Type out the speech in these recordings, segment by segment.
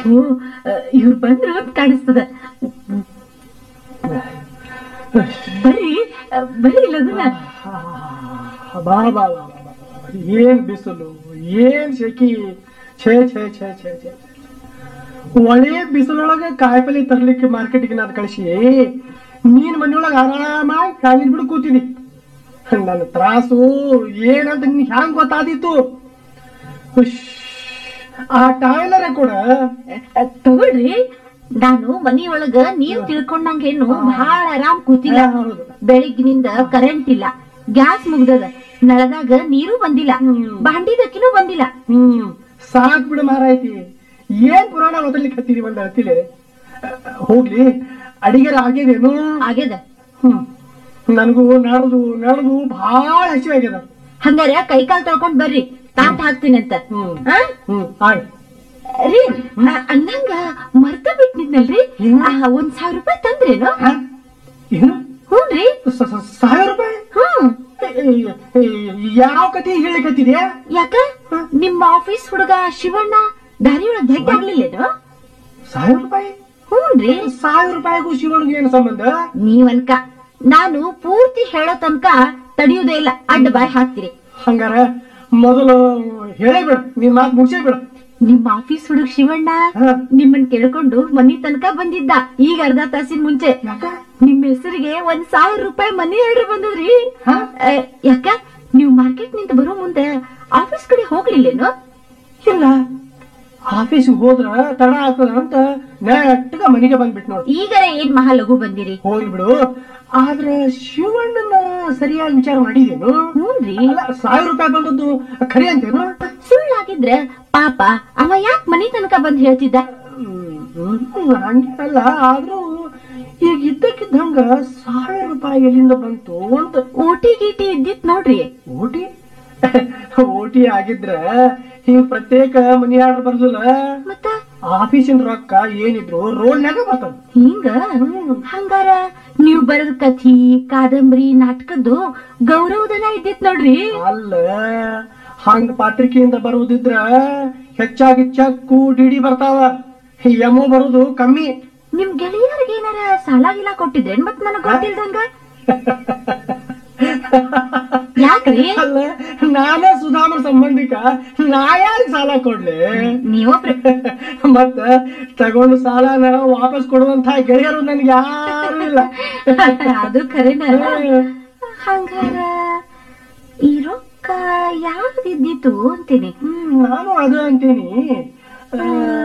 ಇವ್ರು ಬಂದ್ರು ಅಂತ ಕಾಣಿಸ್ತದ ಬರ್ರಿ ಆ, ಬರ್ರಿ ಲಗುನ ಬಾ ಬಾ ಬಾ ಬಾ, ಬಾ. ಏನ್ ಬಿಸಿಲು ಏನ್ ಶೆಕಿ ಛೇ ಛೇ ಛೇ ಛೇ ಛೇ ಒಳ್ಳೆ ಬಿಸಿಲೊಳಗ ಕಾಯಿಪಲ್ಲೆ ತರ್ಲಿಕ್ಕೆ ಮಾರ್ಕೆಟ್ಗೆ ನಾನು ಕಳಿಸಿ ನೀನ್ ಮನೆಯೊಳಗ ಆರಾಮಾಗಿ ಕಾಲಿನ ಬಿಡು ಕೂತಿದಿ ನನ್ನ ತ್ರಾಸು ಏನಂತ ನಿನ್ ಹ್ಯಾಂಗ್ ಗೊತ್ತಾದಿತ್ತು ಹುಷ್. ಆ ಟಾಯ್ಲರ ಕೂಡ ಆ, ತಗೊಳ್ರಿ ನಾನು ಮನಿಯೊಳಗ ನೀವ್ ತಿಳ್ಕೊಂಡಂಗೇನು ಬಹಳ ಆರಾಮ್ ಕೂತಿಲ್ಲ ಹೌದು. ಬೆಳಿಗ್ಗಿನಿಂದ ಕರೆಂಟ್ ಇಲ್ಲ ಗ್ಯಾಸ್ ಮುಗ್ದದ ನಳದಾಗ ನೀರು ಬಂದಿಲ್ಲ ಬಾಂಡಿದಕ್ಕಿನೂ ಬಂದಿಲ್ಲ ಹ್ಮ್ ಸಾಕ್ ಬಿಡು ಮಾರಾಯ್ತಿ ಏನ್ ಪುರಾಣ ಓದಲಿಕ್ಕೆ ಹತ್ತಿರಿ ಒಂದ್ ಹತ್ತಿಲೆ ಹೋಗ್ಲಿ ಅಡಿಗೆರ ಆಗಿದೇನು ಆಗ್ಯದ ಹ್ಮ್ ನನಗೂ ನಡೆದು ನಡೆದು ಭಾಳ ಹಸಿವೆ ಆಗ್ಯದ ಹಂಗಾರ ಕೈಕಾಲ್ ತೊಳ್ಕೊಂಡ್ ಬರ್ರಿ ತಾಟ್ ಹಾಕ್ತೀನಿ ಅಂತ ಹ್ಮ್ ಆ? ಹ್ಮ್ ಆಯ್ ರೀ ಆ, ಅನ್ನಂಗ ಮರ್ತ ಬಿಟ್ನಿದ್ನಲ್ರಿ ಏನು? ಆ, ಒಂದ್ ಸಾವಿರ ರೂಪಾಯಿ ತಂದ್ರೇನು ಹ? ಏನು ಹ್ಞೂನ್ರಿ ಸ- ಸ- ಸಾವಿರ ರೂಪಾಯಿ ಹ್ಮ್ ಏ, ಏ, ಯಾವ ಕತೆ ಹೇಳಿಕತ್ತಿದ್ಯಾ ಯಾಕ ನಿಮ್ಮ ಆಫೀಸ್ ಹುಡುಗ ಶಿವಣ್ಣ ದಾರಿಯೊಳಗ್ ಭೇಟಿ ಆಗ್ಲಿಲ್ಲೇನು ಸಾವಿರ ರೂಪಾಯಿ ಹ್ಞೂನ್ರಿ ಸಾವಿರ ರೂಪಾಯಿಗೂ ಶಿವನಿಗೆ ಏನು ಸಂಬಂಧ ನೀವನ್ಕ ನಾನು ಪೂರ್ತಿ ಹೇಳೋ ತನಕ ತಡಿಯುವುದೇ ಇಲ್ಲ ಅಡ್ಡ ಬಾಯ್ ಹಾಕ್ತೀರಿ ಹಂಗಾರ ಮೊದಲು ಹೇಳೇ ಬಿಡು ನಿನ್ ಮಾತು ಮುಗಿಸೇ ಬಿಡು ನಿಮ್ಮ ಆಫೀಸ್ ಹುಡುಗ ಶಿವಣ್ಣ ಹ? ನಿಮ್ಮನ್ ಕೇಳ್ಕೊಂಡು ಮನಿ ತನಕ ಬಂದಿದ್ದ ಈಗ ಅರ್ಧ ತಾಸಿನ ಮುಂಚೆ ಯಾಕ ನಿಮ್ ಹೆಸರಿಗೆ ಒಂದ್ ಸಾವಿರ ರೂಪಾಯಿ ಮನಿ ಆರ್ಡರ್ ಬಂದದ್ರಿ ಹ? ಆ, ಯಾಕ ನೀವು ಮಾರ್ಕೆಟ್ ನಿಂದ ಬರೋ ಮುಂದೆ ಆಫೀಸ್ ಕಡೆ ಹೋಗ್ಲಿಲ್ಲೇನು ಇಲ್ಲ ಆಫೀಸಿಗೆ ಹೋದ್ರ ತಡ ಆಗ್ತದ ಅಂತ ನೆಟ್ಟಗ ಮನೆಗೆ ಬಂದ್ಬಿಟ್ ನೋಡು ಈಗರ ಏನ್ ಮಹಾ ಲಘು ಬಂದಿರಿ ಹೋಗ್ಲಿ ಬಿಡು ಆದ್ರ ಶಿವಣ್ಣನ ಸರಿಯಾಗಿ ವಿಚಾರ ಮಾಡಿದೇನು ಹ್ಞೂನ್ರಿ ಅಲ್ಲ ಸಾವಿರ ರೂಪಾಯಿ ಬಂದದ್ದು ಖರೆ ಅಂತೇನು ಸುಳ್ಳಾಗಿದ್ರ ಪಾಪ ಅವ ಯಾಕ್ ಮನಿ ತನಕ ಬಂದ್ ಹೇಳ್ತಿದ್ದ ಹ್ಮ್, ಹ್ಮ್, ಹಂಗೆ ಅಲ್ಲ ಆದ್ರೂ ಈಗ ಇದ್ದಕ್ಕಿದ್ದಂಗ ಸಾವಿರ ರೂಪಾಯಿ ಎಲ್ಲಿಂದ ಬಂತು ಅಂತ ಓಟಿ ಗೀಟಿ ಇದ್ದಿತ್ ನೋಡ್ರಿ ಓಟಿ ಓಟಿ ಆಗಿದ್ರ ಹಿಂಗ್ ಪ್ರತ್ಯೇಕ ಮನಿ ಆರ್ಡರ್ ಬರುದಿಲ್ಲ ಮತ್ತ ಆಫೀಸಿನ ರೊಕ್ಕ ಏನಿದ್ರು ರೋಲ್ನಾಗ ಬರ್ತದ ಹಿಂಗ ಹಂಗಾರ ನೀವ್ ಬರೆದ ಕಥಿ ಕಾದಂಬರಿ ನಾಟಕದ್ದು ಗೌರವಧನ ಇದ್ದಿತ್ ನೋಡ್ರಿ ಅಲ್ಲ ಹಂಗ ಪಾತ್ರಿಕೆಯಿಂದ ಬರುವುದಿದ್ರ ಹೆಚ್ಚಾಗಿ ಚಕ್ಕು ಡಿಡಿ ಬರ್ತಾವ ಎಮೋ ಬರುದು ಕಮ್ಮಿ ನಿಮ್ ಗೆಳೆಯರಿಗೆ ಏನಾರ ಸಾಲ ಗೀಲ ಕೊಟ್ಟಿದ್ರೇನ್ ಮತ್ ನನಗ್ ಗೊತ್ತಿಲ್ದಂಗ ಯಾಕ್ರಿ ಅಲ್ಲ ನಾನೇ ಸುಧಾಮನ ಸಂಬಂಧಿಕ ನಾ ಯಾರಿಗ್ ಸಾಲ ಕೊಡ್ಲಿ ನೀವೊಬ್ರು ಮತ್ತ ತಗೊಂಡು ಸಾಲನ ವಾಪಸ್ ಕೊಡುವಂತ ಗೆಳೆಯರು ನನ್ಗೆ ಯಾರು ಇಲ್ಲ ಅದು ಖರೇನ ಹಂಗಾರ ಈ ರೊಕ್ಕ ಯಾವ್ದಿದ್ದಿತ್ತು ಅಂತೀನಿ ಹ್ಮ್, ನಾನು ಅದು ಅಂತೀನಿ ಆ,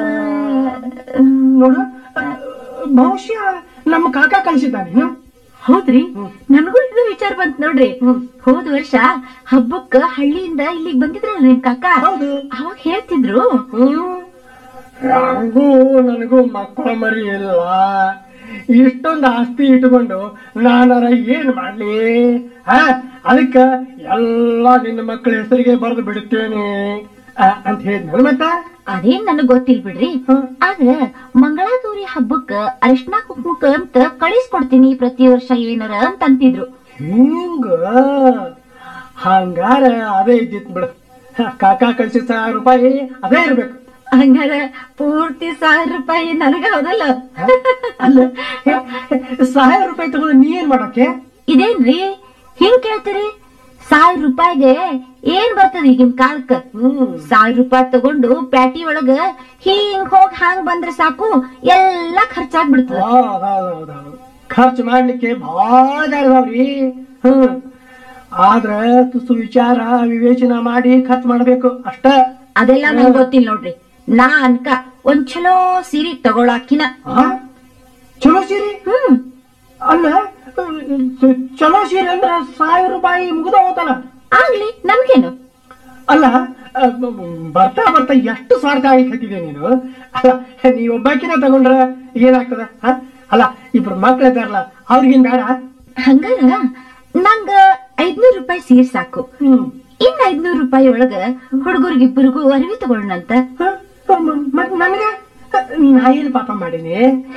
ನೋಡು ಆ, ಬಹುಶಃ ನಮ್ಮ ಕಾಕ ಕಳಿಸಿದ್ದಾನೆ ಹೌದ್ರಿ ನನಗೂ ಇದು ವಿಚಾರ ಬಂತ್ ನೋಡ್ರಿ ಹೋದ್ ವರ್ಷ ಹಬ್ಬಕ್ಕ ಹಳ್ಳಿಯಿಂದ ಇಲ್ಲಿಗ್ ಬಂದಿದ್ರಲ್ಲ ನಿಮ್ ಕಾಕ ಹೌದು ಅವಾಗ ಹೇಳ್ತಿದ್ರು ಹ್ಮ್ ನನಗೂ ನನಗೂ ಮಕ್ಕಳ ಮರಿ ಇಲ್ಲ ಇಷ್ಟೊಂದು ಆಸ್ತಿ ಇಟ್ಕೊಂಡು ನಾನಾರ ಏನ್ ಮಾಡ್ಲಿ ಹ ಅದಕ್ಕ ಎಲ್ಲ ನಿನ್ನ ಮಕ್ಕಳ ಹೆಸರಿಗೆ ಬರೆದು ಬಿಡುತ್ತೇನೆ ಆ, ಅಂತ ಹೇಳಿದ್ನಲ್ಲ ಮತ್ತ ಅದೇನ್ ನನಗ್ ಗೊತ್ತಿಲ್ ಬಿಡ್ರಿ ಹ್ಮ್. ಆದ್ರ ಮಂಗಳಾಗೌರಿ ಹಬ್ಬಕ್ಕ ಅರಿಶಿನ ಕುಂಕುಮಕ್ಕ ಅಂತ ಕಳಿಸ್ಕೊಡ್ತೀನಿ ಪ್ರತಿ ವರ್ಷ ಏನಾರ ಅಂತ ಅಂತಿದ್ರು ಹಿಂಗ ಹಂಗಾರ ಅದೇ ಇದ್ದಿತ್ ಬಿಡು ಹ, ಕಾಕ ಕಳ್ಸಿದ ಸಾವಿರ ರೂಪಾಯಿ ಅದೇ ಇರ್ಬೇಕು ಹಂಗಾರ ಪೂರ್ತಿ ಸಾವಿರ ರೂಪಾಯಿ ನನಗ ಹೌದಲ್ಲ ಹ? ಅಲ್ಲ ಹೆ, ಹೆ, ಸಾವಿರ ರೂಪಾಯಿ ತಗೊಂಡು ನೀ ಏನ್ ಮಾಡಕ್ಕೆ ಇದೇನ್ರಿ ಹಿಂಗ್ ಕೇಳ್ತೀರಿ ಸಾವಿರ ರೂಪಾಯಿಗೆ ಏನ್ ಬರ್ತದ ಈಗಿನ ಕಾಲಕ್ಕ ಹ್ಮ್ ಸಾವಿರ ರೂಪಾಯಿ ತಗೊಂಡು ಪ್ಯಾಟಿ ಒಳಗ ಹಿಂಗ್ ಹೋಗ್ ಹಾಂಗ್ ಬಂದ್ರೆ ಸಾಕು ಎಲ್ಲಾ ಖರ್ಚಾಗ್ಬಿಡ್ತದ ಹೌದೌದೌದು ಖರ್ಚು ಮಾಡ್ಲಿಕ್ಕೆ ಭಾಳ ದಾರಿದಾವ್ರಿ ಹ್ಮ್ ಆದ್ರ ತುಸು ವಿಚಾರ ವಿವೇಚನ ಮಾಡಿ ಖರ್ಚು ಮಾಡ್ಬೇಕು ಅಷ್ಟ ಅದೆಲ್ಲ ನಂಗ್ ಗೊತ್ತಿಲ್ಲ ನೋಡ್ರಿ ನಾ ಅನ್ಕ ಒಂದ್ ಚಲೋ ಸೀರೆ ತಗೊಳಾಕಿನ ಆ? ಚಲೋ ಸೀರೆ ಹ್ಮ್ ಅಲ್ಲ ಚ- ಚಲೋ ಸೀರೆ ಅಂದ್ರ ಸಾವಿರ ರೂಪಾಯಿ ಮುಗಿದ ಹೋತಲ್ಲ ಆಗ್ಲಿ ನಮ್ಗೇನು ಅಲ್ಲ ಅ, ಬ- ಬ- ಬರ್ತಾ ಬರ್ತಾ ಎಷ್ಟು ಸ್ವಾರ್ಥ ಆಗಿಕತ್ತಿದೆ ನೀನು ಅಲ್ಲ ನೀ ಒಬ್ಬಾಕಿನ ತಗೊಂಡ್ರ ಏನಾಗ್ತದ ಹ? ಅಲ್ಲ ಇಬ್ರು ಮಕ್ಳು ಇದ್ದಾರಲ್ಲ ಅವ್ರಿಗೇನ್ ಬೇಡ ಹಂಗಾರ ನಂಗ ಐದ್ನೂರ್ ರೂಪಾಯಿ ಸೀರೆ ಸಾಕು ಹ್ಮ್ ಇನ್ ಐದ್ನೂರ್ ರೂಪಾಯಿ ಒಳಗ ಹುಡುಗರಿಗಿಬ್ಬರಿಗೂ ಅರಿವಿ ತಗೊಳ್ಳೋಣಂತ ಹ? ಮ- ಮತ್ ನನಗ ನಾ ಏನ್ ಪಾಪ ಮಾಡೀನಿ